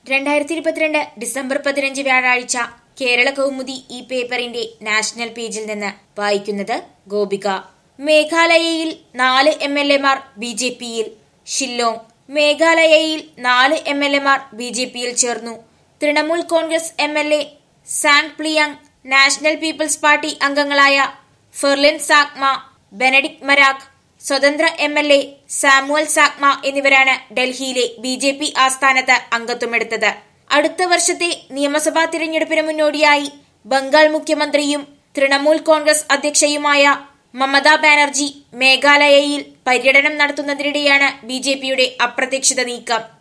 രണ്ടായിരത്തി ഇരുപത്തിരണ്ട് ഡിസംബർ പതിനഞ്ച് വ്യാഴാഴ്ച കേരള കൗമുദി ഈ പേപ്പറിന്റെ നാഷണൽ പേജിൽ നിന്ന് വായിക്കുന്നത് ഗോപിക മേഘാലയയിൽ നാല് എം എൽ എമാർ ബി ജെ പിയിൽ ഷില്ലോങ് മേഘാലയയിൽ നാല് എം എൽ എമാർ ബി ജെ പിയിൽ ചേർന്നു Trinamool congress M L A Sang Pliang national people's party അംഗങ്ങളായ ഫെർലിൻ സാഗ്മ ബെനഡിക് മരാഖ് സ്വതന്ത്ര M L A Samuel Sangma എന്നിവരാണ് ഡൽഹിയിലെ ബി ജെ പി ആസ്ഥാനത്ത് അംഗത്വമെടുത്തത് അടുത്ത വർഷത്തെ നിയമസഭാ തിരഞ്ഞെടുപ്പിന് മുന്നോടിയായി ബംഗാൾ മുഖ്യമന്ത്രിയും തൃണമൂൽ കോൺഗ്രസ് അധ്യക്ഷയുമായ മമതാ ബാനർജി മേഘാലയയിൽ പര്യടനം നടത്തുന്നതിനിടെയാണ് ബി ജെ പിയുടെ അപ്രതീക്ഷിത നീക്കം